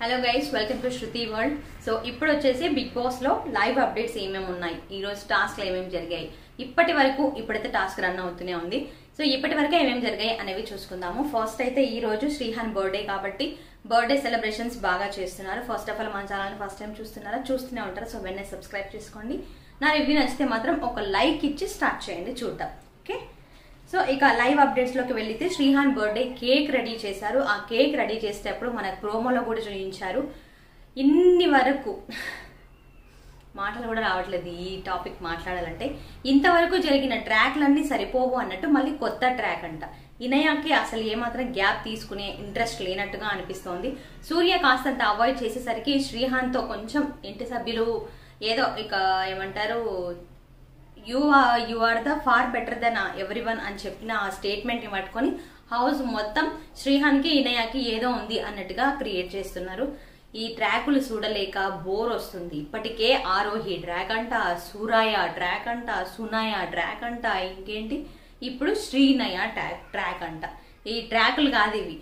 hello guys welcome to Shruti world so ఇప్పుడు వచ్చేసి Bigg Boss లో లైవ్ అప్డేట్స్ ఏమేమి ఉన్నాయి ఈ రోజు టాస్క్లు ఏమేమి జరిగాయి ఇప్పటి వరకు ఇప్పుడైతే టాస్క్ రన్ అవుతూనే ఉంది సో ఇప్పటి వరకు ఏమేమి జరిగాయి అనేవి చూసుకుందాము ఫస్ట్ అయితే ఈ రోజు శ్రీహాన్ బర్త్డే కాబట్టి బర్త్డే సెలబ్రేషన్స్ బాగా చేస్తున్నారు ఫస్ట్ ఆఫ్ ఆల్ మన ఛానల్ ఫస్ట్ టైం చూస్తున్నారా చూస్తూనే ఉంటారు సో వెంటనే సబ్స్క్రైబ్ చేసుకోండి నా రివ్యూ నచ్చితే మాత్రం ఒక లైక్ ఇచ్చి స్టార్ట్ చేయండి చూద్దాం ఓకే సో ఇక లైవ్ అప్డేట్స్ లోకి వెళితే శ్రీహాన్ బర్త్డే కేక్ రెడీ చేశారు ఆ కేక్ రెడీ చేసేటప్పుడు మన ప్రోమోలో కూడా చూపించారు ఇన్ని వరకు మాటలు కూడా రావట్లేదు ఈ టాపిక్ మాట్లాడాలంటే ఇంతవరకు జరిగిన ట్రాక్లన్నీ సరిపోవు అన్నట్టు మళ్ళీ కొత్త ట్రాక్ అంట ఇనయాకి అసలు ఏమాత్రం గ్యాప్ తీసుకునే ఇంట్రెస్ట్ లేనట్టుగా అనిపిస్తోంది సూర్య కాస్తంత అవాయిడ్ చేసేసరికి శ్రీహాన్తో కొంచెం ఇంటి సభ్యులు ఏదో ఇక ఏమంటారు you you are the far better then every one అని చెప్పిన ఆ స్టేట్మెంట్ ని పట్టుకొని హౌస్ మొత్తం శ్రీహాన్కి ఇనయాకి ఏదో ఉంది అన్నట్టుగా క్రియేట్ చేస్తున్నారు ఈ ట్రాకులు చూడలేక బోర్ వస్తుంది ఇప్పటికే ఆరోహి ట్రాక్ అంట సూరాయ ట్రాక్ అంట సునాయ ట్రాక్ అంట ఇంకేంటి ఇప్పుడు శ్రీనయ ట్రాక్ ట్రాక్ అంట ఈ ట్రాకులు కాదు ఇవి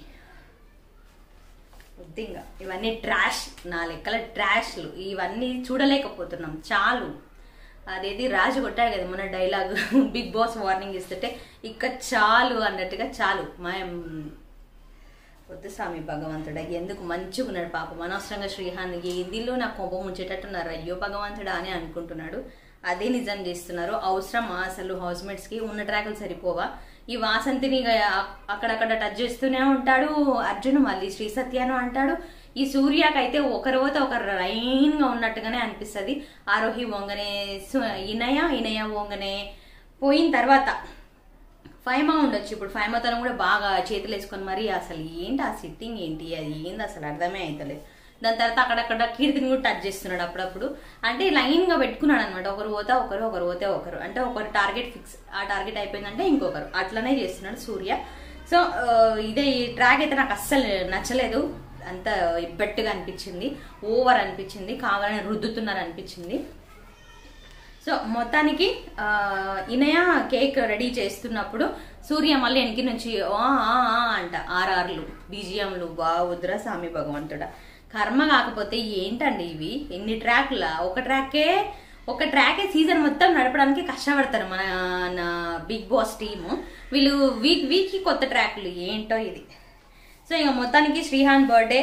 వద్దింగా ఇవన్నీ ట్రాష్ నా లెక్కల ట్రాష్లు ఇవన్నీ చూడలేకపోతున్నాం చాలు అదేది రాజు కొట్టాడు కదా మన డైలాగ్ బిగ్ బాస్ వార్నింగ్ ఇస్తుంటే ఇక చాలు అన్నట్టుగా చాలు మా వద్దు స్వామి భగవంతుడా ఎందుకు మంచిగా ఉన్నాడు పాపం అనవసరంగా శ్రీహాన్ ఏదిలో నాకు కోపం ఉంచేటట్టున్నారు అయ్యో భగవంతుడా అని అనుకుంటున్నాడు అదే నిజం చేస్తున్నారు అవసరమా అసలు హౌస్ మేట్స్ కి ఉన్న ట్రాకులు సరిపోవా ఈ వాసంతిని అక్కడక్కడ టచ్ చేస్తూనే ఉంటాడు అర్జున్ మళ్ళీ శ్రీ సత్యాను అంటాడు ఈ సూర్యకైతే ఒకరి పోతే ఒకరు లైన్ గా ఉన్నట్టుగానే అనిపిస్తుంది ఆరోహి వంగనే ఇనయ ఇనయ వంగనే పోయిన తర్వాత ఫైమా ఉండొచ్చు ఇప్పుడు ఫైమాతనం కూడా బాగా చేతులు వేసుకొని మరి అసలు ఏంటి ఆ సిట్టింగ్ ఏంటి అది ఏంది అసలు అర్థమే అవుతలేదు దాని తర్వాత అక్కడక్కడ కీర్తిని కూడా టచ్ చేస్తున్నాడు అప్పుడప్పుడు అంటే లైన్ గా పెట్టుకున్నాడు అనమాట ఒకరు పోతే ఒకరు ఒకరు పోతే ఒకరు అంటే ఒకరు టార్గెట్ ఫిక్స్ ఆ టార్గెట్ అయిపోయిందంటే ఇంకొకరు అట్లనే చేస్తున్నాడు సూర్య సో ఇదే ఈ ట్రాక్ అయితే నాకు అస్సలు నచ్చలేదు అంత ఇబ్బట్టుగా అనిపించింది ఓవర్ అనిపించింది కావాలని రుద్దుతున్నారు అనిపించింది సో మొత్తానికి ఇనయ కేక్ రెడీ చేస్తున్నప్పుడు సూర్య మళ్ళీ వెనక నుంచి అంట ఆర్ఆర్లు బీజిఎంలు బా వద్దురా స్వామి భగవంతుడా కర్మ కాకపోతే ఏంటండి ఇవి ఎన్ని ట్రాక్లా ఒక ట్రాకే ఒక ట్రాకే సీజన్ మొత్తం నడపడానికి కష్టపడతారు మన బిగ్ బాస్ టీము వీళ్ళు వీక్ వీక్కి కొత్త ట్రాక్లు ఏంటో ఇది సో ఇక మొత్తానికి శ్రీహాన్ బర్త్డే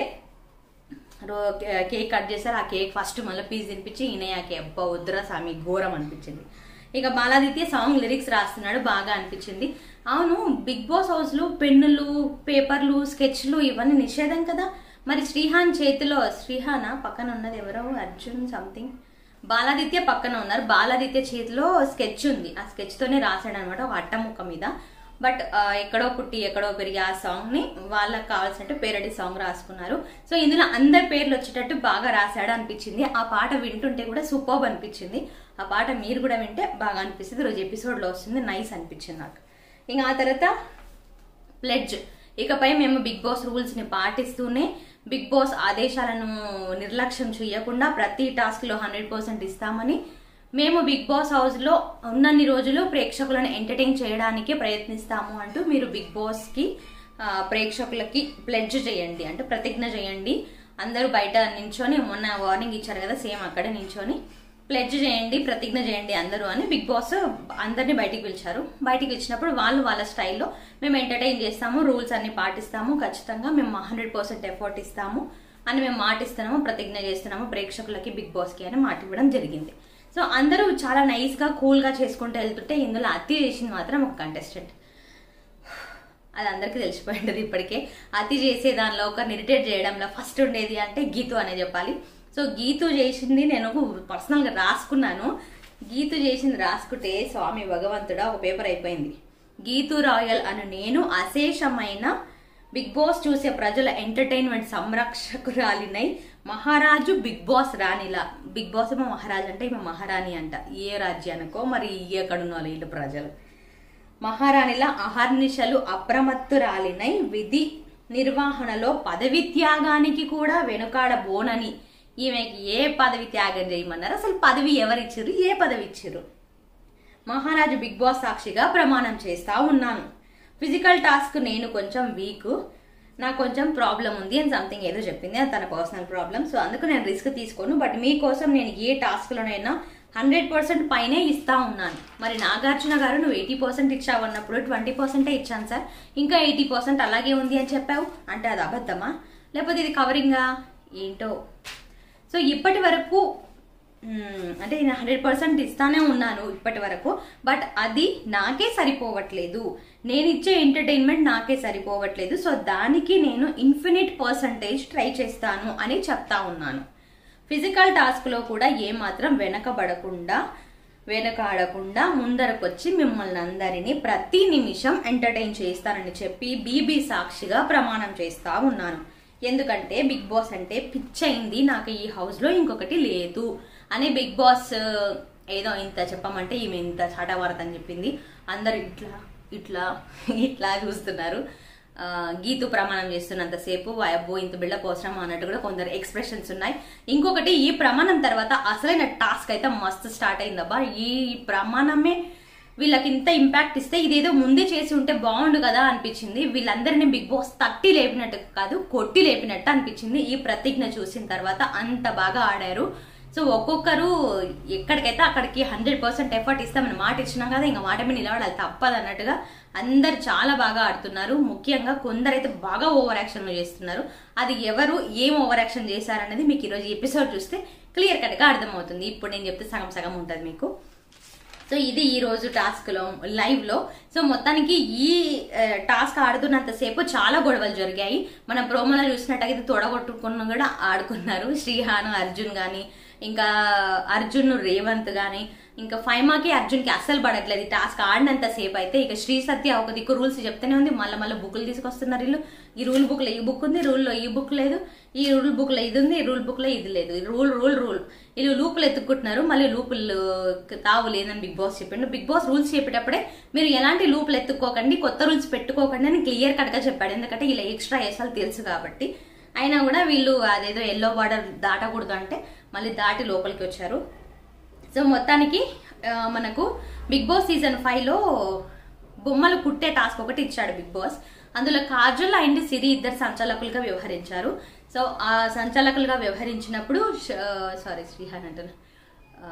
కేక్ కట్ చేశారు ఆ కేక్ ఫస్ట్ మళ్ళీ పీస్ తినిపించి ఈయనయాకి అబ్బా వద్దురా స్వామి ఘోరం అనిపించింది ఇక బాలాదిత్య సాంగ్ లిరిక్స్ రాస్తున్నాడు బాగా అనిపించింది అవును బిగ్ బాస్ హౌస్లో పెన్నులు పేపర్లు స్కెచ్లు ఇవన్నీ నిషేధం కదా మరి శ్రీహాన్ చేతిలో శ్రీహాన పక్కన ఉన్నది ఎవరో అర్జున్ సంథింగ్ బాలాదిత్య పక్కన ఉన్నారు బాలాదిత్య చేతిలో స్కెచ్ ఉంది ఆ స్కెచ్ తోనే రాశాడు అనమాట ఒక అట్టముక్క మీద బట్ ఎక్కడో పుట్టి ఎక్కడో పెరిగి ఆ సాంగ్ ని వాళ్ళకి కావాల్సినట్టు పేరడి సాంగ్ రాసుకున్నారు సో ఇందులో అందరి పేర్లు వచ్చేటట్టు బాగా రాశాడు అనిపించింది ఆ పాట వింటుంటే కూడా సూపర్బ్ అనిపించింది ఆ పాట మీరు కూడా వింటే బాగా అనిపిస్తుంది రోజు ఎపిసోడ్లో వస్తుంది నైస్ అనిపించింది నాకు ఇంకా ఆ తర్వాత ప్లెడ్జ్ ఇకపై మేము బిగ్ బాస్ రూల్స్ ని పాటిస్తూనే బిగ్ బాస్ ఆదేశాలను నిర్లక్ష్యం చేయకుండా ప్రతి టాస్క్ లో హండ్రెడ్ పర్సెంట్ ఇస్తామని మేము బిగ్ బాస్ హౌస్ లో ఉన్నన్ని రోజులు ప్రేక్షకులను ఎంటర్టైన్ చేయడానికి ప్రయత్నిస్తాము అంటూ మీరు బిగ్ బాస్ కి ప్రేక్షకులకి ప్లెడ్జ్ చేయండి అంటే ప్రతిజ్ఞ చేయండి అందరూ బయట నించొని మొన్న వార్నింగ్ ఇచ్చారు కదా సేమ్ అక్కడే నించొని ప్లెడ్జ్ చేయండి ప్రతిజ్ఞ చేయండి అందరూ అని బిగ్ బాస్ అందరినీ బయటికి పిలిచారు బయటికి పిలిచినప్పుడు వాళ్ళు వాళ్ళ స్టైల్లో మేము ఎంటర్టైన్ చేస్తాము రూల్స్ అన్ని పాటిస్తాము ఖచ్చితంగా మేము హండ్రెడ్ పర్సెంట్ ఎఫర్ట్ ఇస్తాము అని మేము మాటిస్తున్నాము ప్రతిజ్ఞ చేస్తున్నాము ప్రేక్షకులకి బిగ్ బాస్కి అని మాట ఇవ్వడం జరిగింది సో అందరూ చాలా నైస్గా కూల్గా చేసుకుంటూ వెళ్తుంటే ఇందులో అతి చేసింది మాత్రం ఒక కంటెస్టెంట్ అది అందరికీ తెలిసిపోయింది ఇప్పటికే అతి చేసే దానిలో ఒకరిని ఇరిటేట్ చేయడంలో ఫస్ట్ ఉండేది అంటే గీతు అనే చెప్పాలి సో గీతు చేసింది నేను పర్సనల్గా రాసుకున్నాను గీతు చేసింది రాసుకుంటే స్వామి భగవంతుడా ఒక పేపర్ అయిపోయింది గీతు రాయల్ అను నేను అశేషమైన బిగ్ బాస్ చూసే ప్రజల ఎంటర్టైన్మెంట్ సంరక్షకురాలినై మహారాజు బిగ్ బాస్ రాణిలా బిగ్ బాస్ ఏమో మహారాజు అంటే ఈమె మహారాణి అంట ఏ రాజ్యానికో మరి ఎక్కడున్న వీళ్ళు ప్రజలు మహారాణిలా అహర్నిశలు అప్రమత్తురాలినై విధి నిర్వహణలో పదవి త్యాగానికి కూడా వెనుకాడబోనని ఈమెకి ఏ పదవి త్యాగం చేయమన్నారు అసలు పదవి ఎవరిచ్చారు ఏ పదవి ఇచ్చారు మహారాజు బిగ్ బాస్ సాక్షిగా ప్రమాణం చేస్తా ఉన్నాను ఫిజికల్ టాస్క్ నేను కొంచెం వీక్ నాకు కొంచెం ప్రాబ్లం ఉంది అని సంథింగ్ ఏదో చెప్పింది అది తన పర్సనల్ ప్రాబ్లం సో అందుకు నేను రిస్క్ తీసుకోను బట్ మీకోసం నేను ఏ టాస్క్లోనైనా హండ్రెడ్ పర్సెంట్ పైనే ఇస్తా ఉన్నాను మరి నాగార్జున గారు నువ్వు ఎయిటీ పర్సెంట్ ఇచ్చావు అన్నప్పుడు ట్వంటీ పర్సెంటే ఇచ్చాను సార్ ఇంకా ఎయిటీ పర్సెంట్ అలాగే ఉంది అని చెప్పావు అంటే అది అబద్ధమా లేకపోతే ఇది కవరింగా ఏంటో సో ఇప్పటి వరకు మ్మ్, అంటే నేను హండ్రెడ్ పర్సెంట్ ఇస్తానే ఉన్నాను ఇప్పటి వరకు బట్ అది నాకే సరిపోవట్లేదు నేను ఇచ్చే ఎంటర్టైన్మెంట్ నాకే సరిపోవట్లేదు సో దానికి నేను ఇన్ఫినిట్ పర్సంటేజ్ ట్రై చేస్తాను అని చెప్తా ఉన్నాను ఫిజికల్ టాస్క్లో కూడా ఏమాత్రం వెనకబడకుండా వెనకాడకుండా ముందరకొచ్చి మిమ్మల్ని అందరినీ ప్రతి నిమిషం ఎంటర్టైన్ చేస్తానని చెప్పి బీబీ సాక్షిగా ప్రమాణం చేస్తా ఉన్నాను ఎందుకంటే బిగ్ బాస్ అంటే పిచ్చయింది నాకు ఈ హౌస్లో ఇంకొకటి లేదు అని బిగ్ బాస్ ఏదో ఇంత చెప్పమంటే ఈమె ఇంత చాటవారత అని చెప్పింది అందరు ఇట్లా ఇట్లా ఇట్లా చూస్తున్నారు ఆ, గీతు ప్రమాణం చేస్తున్నంతసేపు అబ్బో ఇంత బిల్డప్ అవసరం అన్నట్టు కూడా కొందరు ఎక్స్ప్రెషన్స్ ఉన్నాయి ఇంకొకటి ఈ ప్రమాణం తర్వాత అసలైన టాస్క్ అయితే మస్తు స్టార్ట్ అయిందబ్బా ఈ ప్రమాణమే వీళ్ళకి ఇంత ఇంపాక్ట్ ఇస్తే ఇదేదో ముందే చేసి ఉంటే బాగుండు కదా అనిపించింది వీళ్ళందరినీ బిగ్ బాస్ తట్టి లేపినట్టు కాదు కొట్టి లేపినట్టు అనిపించింది ఈ ప్రతిజ్ఞ చూసిన తర్వాత అంత బాగా ఆడారు సో ఒక్కొక్కరు ఎక్కడికైతే అక్కడికి హండ్రెడ్ పర్సెంట్ ఎఫర్ట్ ఇస్తామని మాట ఇచ్చినాం కదా ఇంకా మాట మీద నిలబడాలి తప్పదు అన్నట్టుగా అందరు చాలా బాగా ఆడుతున్నారు ముఖ్యంగా కొందరైతే బాగా ఓవర్ యాక్షన్ చేస్తున్నారు అది ఎవరు ఏం ఓవర్ యాక్షన్ చేశారనేది మీకు ఈరోజు ఎపిసోడ్ చూస్తే క్లియర్ కట్గా అర్థమవుతుంది ఇప్పుడు నేను చెప్తే సగం సగం ఉంటుంది మీకు సో ఇది ఈ రోజు టాస్క్ లో లైవ్ లో సో మొత్తానికి ఈ ఆ, టాస్క్ ఆడుతున్నంతసేపు చాలా గొడవలు జరిగాయి మనం ప్రోమోలో చూసినట్టయితే తొడగొట్టుకున్న కూడా ఆడుకున్నారు శ్రీహాన్ అర్జున్ గాని ఇంకా అర్జున్ రేవంత్ గాని ఇంకా ఫైమాకి అర్జున్కి అస్సలు పడట్లేదు ఈ టాస్క్ ఆడినంత సేపు అయితే ఇక శ్రీ సత్య ఒక దిక్కు రూల్స్ చెప్తూనే ఉంది మళ్ళీ మళ్ళీ బుక్లు తీసుకొస్తున్నారు వీళ్ళు ఈ రూల్ బుక్ లో ఈ బుక్ ఉంది రూల్లో ఈ బుక్ లేదు ఈ రూల్ బుక్ లో ఇది ఉంది ఈ రూల్ బుక్ లో ఇది లేదు ఈ రూల్ రూల్ రూల్ వీళ్ళు లూపులు ఎత్తుక్కుంటున్నారు మళ్ళీ లూపులు తావు లేదని బిగ్ బాస్ చెప్పిండు బిగ్ బాస్ రూల్స్ చెప్పేటప్పుడే మీరు ఎలాంటి లూపులు ఎత్తుక్కోకండి కొత్త రూల్స్ పెట్టుకోకండి అని క్లియర్ కట్ గా చెప్పాడు ఎందుకంటే ఇలా ఎక్స్ట్రా వేసాలు తెలుసు కాబట్టి అయినా కూడా వీళ్ళు అదేదో ఎల్లో బార్డర్ దాటకూడదు అంటే మళ్ళీ దాటి లోపలికి వచ్చారు సో మొత్తానికి ఆ, మనకు బిగ్ బాస్ సీజన్ ఫైవ్ లో బొమ్మలు కుట్టే టాస్క్ ఒకటి ఇచ్చాడు బిగ్ బాస్ అందులో కాజల్ అండ్ సిరి ఇద్దరు సంచాలకులుగా వ్యవహరించారు సో ఆ సంచాలకులుగా వ్యవహరించినప్పుడు సారీ శ్రీహాన్ అంటున్నా ఆ,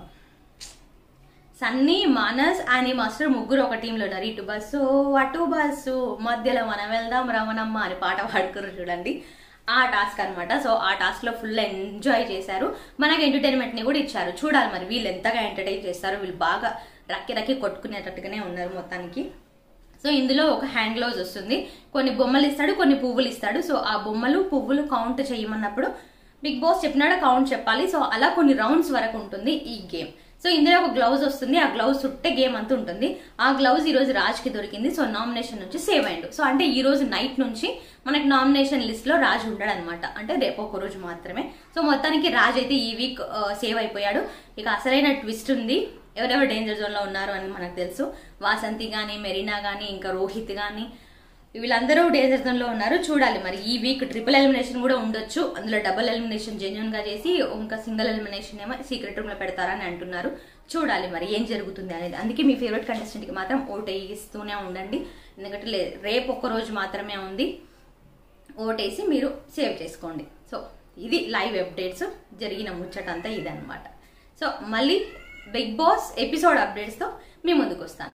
సన్నీ మానస్ అని మాస్టర్ ముగ్గురు ఒక టీంలో ఉన్నారు ఇటు బస్సు అటు బస్సు మధ్యలో మనం వెళ్దాం రమణమ్మ అని పాట పాడుకున్నారు చూడండి ఆ టాస్క్ అన్నమాట సో ఆ టాస్క్ లో ఫుల్ ఎంజాయ్ చేశారు మనకి ఎంటర్టైన్మెంట్ ని కూడా ఇచ్చారు చూడాలి మరి వీళ్ళు ఎంతగా ఎంటర్టైన్ చేస్తారు వీళ్ళు బాగా రక్కి రక్కి కొట్టుకునేటట్టుగానే ఉన్నారు మొత్తానికి సో ఇందులో ఒక హ్యాండ్ గ్లౌజ్ వస్తుంది కొన్ని బొమ్మలు ఇస్తాడు కొన్ని పువ్వులు ఇస్తాడు సో ఆ బొమ్మలు పువ్వులు కౌంట్ చేయమన్నప్పుడు బిగ్ బాస్ చెప్పినాడు కౌంట్ చెప్పాలి సో అలా కొన్ని రౌండ్స్ వరకు ఉంటుంది ఈ గేమ్ సో ఇందులో ఒక గ్లౌజ్ వస్తుంది ఆ గ్లౌజ్ చుట్టే గేమ్ అంతా ఉంటుంది ఆ గ్లౌజ్ ఈ రోజు రాజ్ కి దొరికింది సో నామినేషన్ నుంచి సేవ్ అయ్యిండు సో అంటే ఈ రోజు నైట్ నుంచి మనకి నామినేషన్ లిస్ట్ లో రాజ్ ఉండడు అనమాట అంటే రేపు ఒక రోజు మాత్రమే సో మొత్తానికి రాజ్ అయితే ఈ వీక్ సేవ్ అయిపోయాడు ఇక అసలైన ట్విస్ట్ ఉంది ఎవరెవరు డేంజర్ జోన్ లో ఉన్నారు అని మనకు తెలుసు వాసంతి గాని మెరీనా గాని ఇంకా రోహిత్ గాని వీళ్ళందరూ డేంజర్ జోన్ లో ఉన్నారు చూడాలి మరి ఈ వీక్ ట్రిపుల్ ఎలిమినేషన్ కూడా ఉండొచ్చు అందులో డబుల్ ఎలిమినేషన్ జెన్యున్ గా చేసి ఇంకా సింగిల్ ఎలిమినేషన్ ఏమో సీక్రెట్ రూమ్ లో పెడతారని అంటున్నారు చూడాలి మరి ఏం జరుగుతుంది అనేది అందుకే మీ ఫేవరెట్ కంటెస్టెంట్ కి మాత్రం ఓట్ వేయిస్తూనే ఉండండి ఎందుకంటే లే- రేపు ఒక్క రోజు మాత్రమే ఉంది ఓటేసి మీరు సేవ్ చేసుకోండి సో ఇది లైవ్ అప్డేట్స్ జరిగిన ముచ్చట అంతా ఇదన్నమాట సో మళ్ళీ బిగ్ బాస్ ఎపిసోడ్ అప్డేట్స్తో మీ ముందుకు వస్తాను